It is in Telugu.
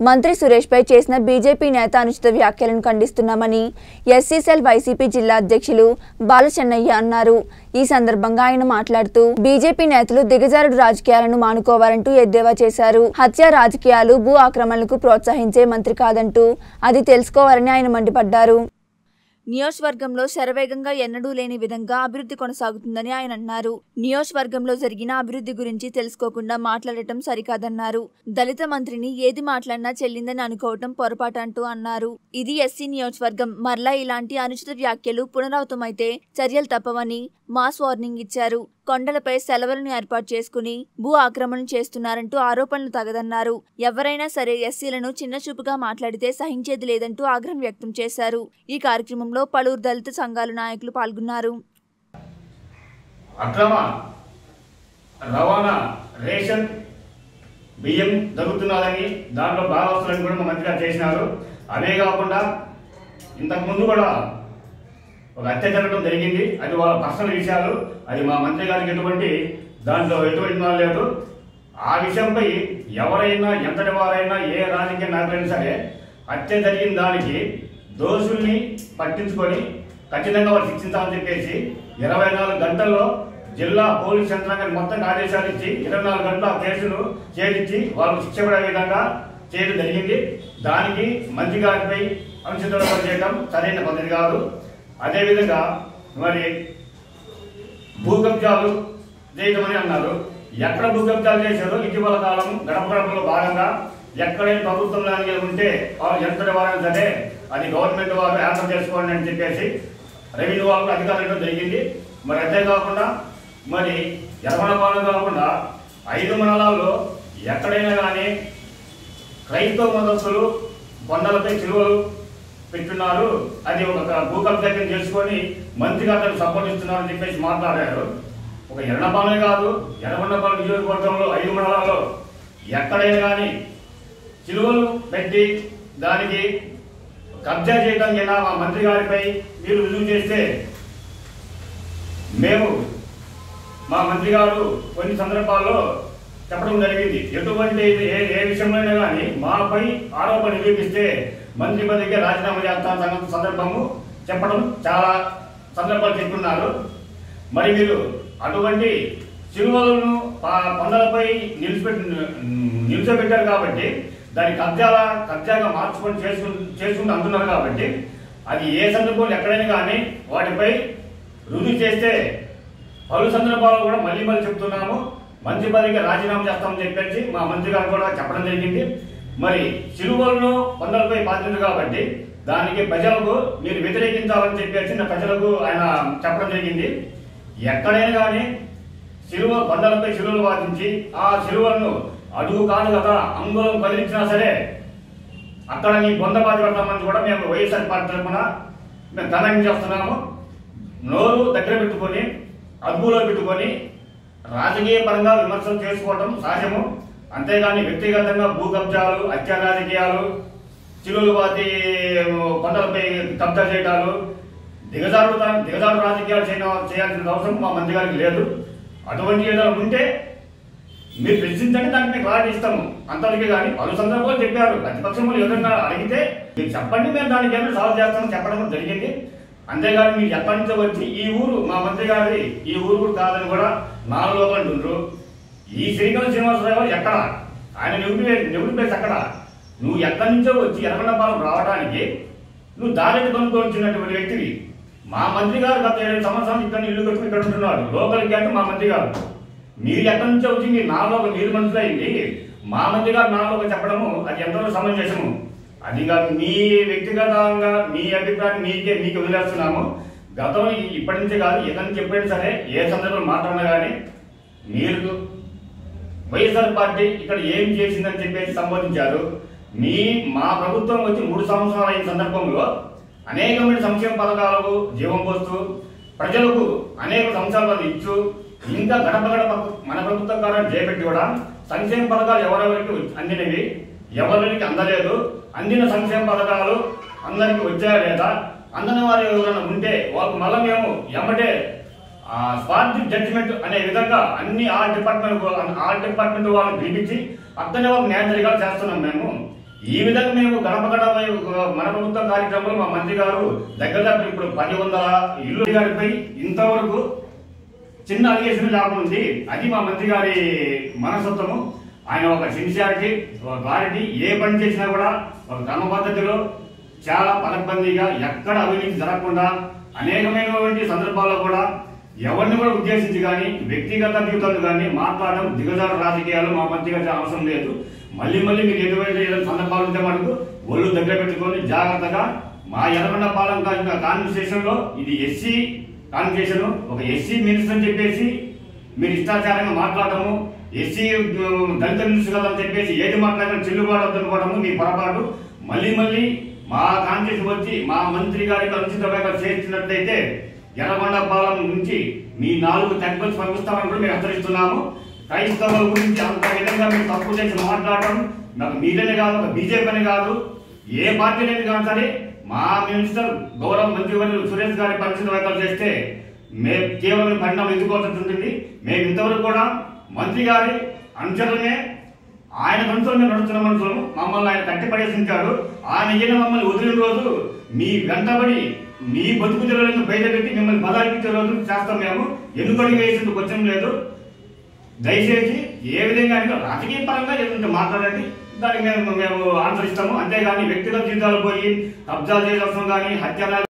మంత్రి సురేష్ పై చేసిన బీజేపీ నేత అనుచిత వ్యాఖ్యలను ఖండిస్తున్నామని ఎస్సీసెల్ వైసీపీ జిల్లా అధ్యక్షులు బాలచెన్నయ్య అన్నారు ఈ సందర్భంగా ఆయన మాట్లాడుతూ బీజేపీ నేతలు దిగజారుడు రాజకీయాలను మానుకోవాలంటూ ఎద్దేవా చేశారు హత్య రాజకీయాలు భూ ఆక్రమణలకు ప్రోత్సహించే మంత్రి కాదంటూ అది తెలుసుకోవాలని ఆయన మండిపడ్డారు నియోజకవర్గంలో శరవేగంగా ఎన్నడూ లేని విధంగా అభివృద్ధి కొనసాగుతుందని ఆయన అన్నారు నియోజకవర్గంలో జరిగిన అభివృద్ధి గురించి తెలుసుకోకుండా మాట్లాడటం సరికాదన్నారు దళిత మంత్రిని ఏది మాట్లాడినా చెల్లిందని అనుకోవటం పొరపాటు అంటూ అన్నారు ఇది ఎస్సీ నియోజకవర్గం మరలా ఇలాంటి అనుచిత వ్యాఖ్యలు పునరావృతమైతే చర్యలు తప్పవని మాస్ వార్నింగ్ ఇచ్చారు కొండలపై సెలవులను ఏర్పాటు చేసుకుని భూ ఆక్రమణ చేస్తున్నారంటూ ఆరోపణలు తగదన్నారు ఎవరైనా సరే ఎస్సీలను చిన్నచూపుగా మాట్లాడితే సహించేది లేదంటూ ఆగ్రహం వ్యక్తం చేశారు ఈ కార్యక్రమంలో పలువురు దళిత సంఘాల నాయకులు పాల్గొన్నారు అక్రమ రవాణా రేషన్ బియ్యం దొరుకుతున్నదని దాంట్లో భాగవస్తులను కూడా మా మంత్రి గారు చేసినారు అవే కాకుండా ఇంతకుముందు కూడా ఒక హత్య జరగడం జరిగింది అది వాళ్ళ పర్సనల్ విషయాలు అది మా మంత్రి గారికి ఎటువంటి దాంట్లో ఎటువంటి మాట లేదు ఆ విషయంపై ఎవరైనా ఎంతటి వారైనా ఏ రాజకీయ నాయకులైనా సరే హత్య జరిగిన దానికి దోషుల్ని పట్టించుకొని ఖచ్చితంగా వాళ్ళు శిక్షించాలని చెప్పేసి ఇరవై నాలుగు గంటల్లో జిల్లా పోలీస్ యంత్రాంగాన్ని మొత్తం ఆదేశాలు ఇచ్చి ఇరవై నాలుగు గంటల ఆ కేసును ఛేదించి వాళ్ళు శిక్ష పడే విధంగా చేయడం జరిగింది దానికి మంత్రి గారిపై అనుచిత చేయడం సరైన పద్ధతి కాదు అదేవిధంగా మరి భూ కబ్జాలు చేయటమని అన్నారు ఎక్కడ భూ కబ్జాలు చేశారో ఇటీవల కాలం గడప గడపలో భాగంగా ఎక్కడైనా ప్రభుత్వం లాంటి ఉంటే వాళ్ళు ఎంతటి వారైనా సరే అది గవర్నమెంట్ వారు ఆన్సర్ చేసుకోండి అని చెప్పేసి రెవెన్యూ వాళ్ళకు అధికారులు ఇవ్వడం జరిగింది మరి అంతేకాకుండా మరి ఎర్రమణపాలెం కాకుండా ఐదు మండలాల్లో ఎక్కడైనా కానీ క్రైస్తవ మతస్థులు కొండలపై చిలువలు పెట్టున్నారు అది ఒక భూకబ్జాన్ని చేసుకొని మంత్రిగా అతను సపోర్ట్ ఇస్తున్నారని చెప్పేసి మాట్లాడారు ఒక ఎర్రపాలెం కాదు ఎర్రగొండపాలెం నియోజకవర్గంలో ఐదు మండలాల్లో ఎక్కడైనా కానీ చిలువలు పెట్టి దానికి కబ్జా చేయడం కింద మా మంత్రి గారిపై మీరు రుజువు చేస్తే మేము మా మంత్రి గారు కొన్ని సందర్భాల్లో చెప్పడం జరిగింది ఎటువంటి ఏ ఏ విషయంలోనైనా కానీ మాపై ఆరోపణ నిరూపిస్తే మంత్రి పదవికి రాజీనామా చేస్తాను సంగ- సందర్భము చెప్పడం చాలా సందర్భాలు చెప్పున్నారు మరి మీరు అటువంటి సిలువలను ప- కొండలపై నిలిచిపెట్టి నిలిచోబెట్టారు కాబట్టి దాన్ని కబ్జాల కబ్జాగా మార్చుకొని చేసుకుని చేసుకుంటూ అంటున్నారు కాబట్టి అది ఏ సందర్భంలో ఎక్కడైనా కానీ వాటిపై రుజువు చేస్తే పలు సందర్భాల్లో కూడా మళ్ళీ మళ్ళీ చెప్తున్నాము మంత్రి పదవికి రాజీనామా చేస్తామని చెప్పేసి మా మంత్రి గారు కూడా చెప్పడం జరిగింది మరి సిలువలను కొండలపై బాధ్యత కాబట్టి దానికి ప్రజలకు మీరు వ్యతిరేకించాలని చెప్పేసి నా ప్రజలకు ఆయన చెప్పడం జరిగింది ఎక్కడైనా కానీ సిలువ కొండలపై సిలువలు వాదించి ఆ సిలువలను అడుగు కాదు కదా అంగుళం కదిలించినా సరే అక్కడ నీ బొంద బాధ పెడతామని కూడా మేము వైఎస్ఆర్ పార్టీ తరఫున మేము కమెంట్ చేస్తున్నాము నోరు దగ్గర పెట్టుకొని అదుపులో పెట్టుకొని రాజకీయ పరంగా విమర్శలు చేసుకోవడం సహజము అంతేగాని వ్యక్తిగతంగా భూ కబ్జాలు హత్య రాజకీయాలు చిలులు బాతి కొండలపై కబ్జా చేయడాలు దిగజారు దిగజారు రాజకీయాలు చేయడం చేయాల్సిన అవసరం మా మంత్రి గారికి లేదు అటువంటి ఏదైనా ఉంటే మీరు ప్రశ్నించండి దానికి మేము క్లారిటీ ఇస్తాము అంతవరకు కానీ పలు సందర్భాలు చెప్పారు ప్రతిపక్షంలో ఎవరైనా అడిగితే మీరు చెప్పండి మేము దానికి ఏమైనా సాల్వ్ చేస్తామని చెప్పడం జరిగింది అంతేగాని మీరు ఎక్కడి నుంచో వచ్చి ఈ ఊరు మా మంత్రి గారి ఈ ఊరు కూడా కాదని కూడా నాలుగు అంటుండ్రు ఈ శ్రీకాకుళం శ్రీనివాసరావు గారు ఎక్కడ ఆయన నివుడి నివుడి ప్లేస్ ఎక్కడ నువ్వు ఎక్కడి నుంచో వచ్చి ఎర్రగొండపాలెం రావడానికి నువ్వు దారిని కొనుక్కొని వచ్చినటువంటి వ్యక్తివి మా మంత్రి గారు గత ఏడు సంవత్సరాలు ఇక్కడ ఇల్లు కట్టుకుని ఇక్కడ ఉంటున్నాడు లోకల్ అంటే మా మంత్రి గారు మీరు ఎక్కడి నుంచో వచ్చి మీరు నాలో ఒక మీరు మనుషులు అయింది మా మంత్రి గారు నాలో ఒక చెప్పడము అది ఎంతో సమంజసము అది ఇంకా మీ వ్యక్తిగతంగా మీ అభిప్రాయం మీకే మీకు వదిలేస్తున్నాము గతం ఇప్పటి నుంచి కాదు ఎక్కడి నుంచి ఎప్పుడైనా సరే ఏ సందర్భంలో మాట్లాడినా కానీ మీరు వైఎస్ఆర్ పార్టీ ఇక్కడ ఏం చేసిందని చెప్పేసి సంబోధించారు మీ మా ప్రభుత్వం వచ్చి మూడు సంవత్సరాలు అయిన సందర్భంలో అనేకమైన సంక్షేమ పథకాలకు జీవం పోస్తూ ప్రజలకు అనేక సంవత్సరాలు ఇచ్చు ఇంకా గడప గడప మన ప్రభుత్వం కారణం చేపట్టి కూడా సంక్షేమ పథకాలు ఎవరెవరికి అందినవి ఎవరికి అందలేదు అందిన సంక్షేమ పథకాలు అందరికి వచ్చాయా లేదా అందని వారు ఎవరైనా ఉంటే వాళ్ళకు మళ్ళీ మేము ఎమ్మటే ఆ స్పాట్ జడ్జిమెంట్ అనే విధంగా అన్ని ఆ డిపార్ట్మెంట్ ఆ డిపార్ట్మెంట్ వాళ్ళని పిలిపించి అక్కడనే ఒక న్యాయ జరిగాలు చేస్తున్నాం మేము ఈ విధంగా మేము గడప గడప మన ప్రభుత్వ కార్యక్రమంలో మా మంత్రి గారు దగ్గర దగ్గర ఇప్పుడు పది వందల ఇల్లు గారిపై ఇంతవరకు చిన్న అలిగేషన్ లేకుండా అది మా మంత్రి గారి మనస్తత్వము ఆయన ఒక సిన్సియారిటీ ఒక క్లారిటీ ఏ పని చేసినా కూడా ఒక క్రమ పద్ధతిలో చాలా పకడ్బందీగా ఎక్కడ అవినీతి జరగకుండా అనేకమైనటువంటి సందర్భాల్లో కూడా ఎవరిని కూడా ఉద్దేశించి కానీ వ్యక్తిగత జీవితాలు కానీ మాట్లాడడం దిగజారు రాజకీయాలు మా మంత్రి గారికి అవసరం లేదు మళ్ళీ మళ్ళీ మీకు ఎటువంటి ఏదైనా సందర్భాలు ఉంటే మనకు ఒళ్ళు దగ్గర పెట్టుకొని జాగ్రత్తగా మా ఎర్రగొండ పాలన కాన్వర్సేషన్ లో ఇది ఎస్సీ కాన్వర్సేషన్ ఒక ఎస్సీ మినిస్టర్ అని చెప్పేసి మీరు ఇష్టాచారంగా మాట్లాడటము ఎస్సీ దళిత మినిస్టర్ కదా అని చెప్పేసి ఏది మాట్లాడినా చెల్లుబాటు అవుతుండటము మీ పొరపాటు మళ్ళీ మళ్ళీ మా కాన్వర్సేషన్ వచ్చి మా మంత్రి గారికి అనుచితంగా చేర్చినట్లయితే ఎర్రగొండ పాలన నుంచి మీ నాలుగు తగ్గులు పంపిస్తామని కూడా మేము హెచ్చరిస్తున్నాము క్రైస్తవుల గురించి అంత విధంగా మీరు తప్పు చేసి మాట్లాడటం నాకు మీదనే కాదు ఒక బీజేపీ అని కాదు ఏ పార్టీ అనేది కాదు సరే మా మినిస్టర్ గౌరవ మంత్రివర్యులు సురేష్ గారి పరిస్థితి వ్యాఖ్యలు చేస్తే మేము కేవలం పరిణామం ఎదుర్కోవాల్సి ఉంటుంది మేము ఇంతవరకు కూడా మంత్రి గారి అనుచరులనే ఆయన మనుషులు మేము నడుస్తున్న మనుషులు మమ్మల్ని ఆయన కట్టిపడేసించాడు ఆయన ఈయన మమ్మల్ని వదిలిన రోజు మీ వెంటబడి మీ బతుకు తెరలను బయట పెట్టి మిమ్మల్ని బదాలిపించే రోజు చేస్తాం మేము ఎన్నుకొని వేసేందుకు వచ్చం లేదు దయచేసి ఏ విధంగా అయినా రాజకీయ పరంగా ఏదంటే మాట్లాడండి దానికి మేము మేము ఆన్సర్ ఇస్తాము అంతేగాని వ్యక్తిగత జీవితాలు పోయి కబ్జా చేయడం కానీ హత్య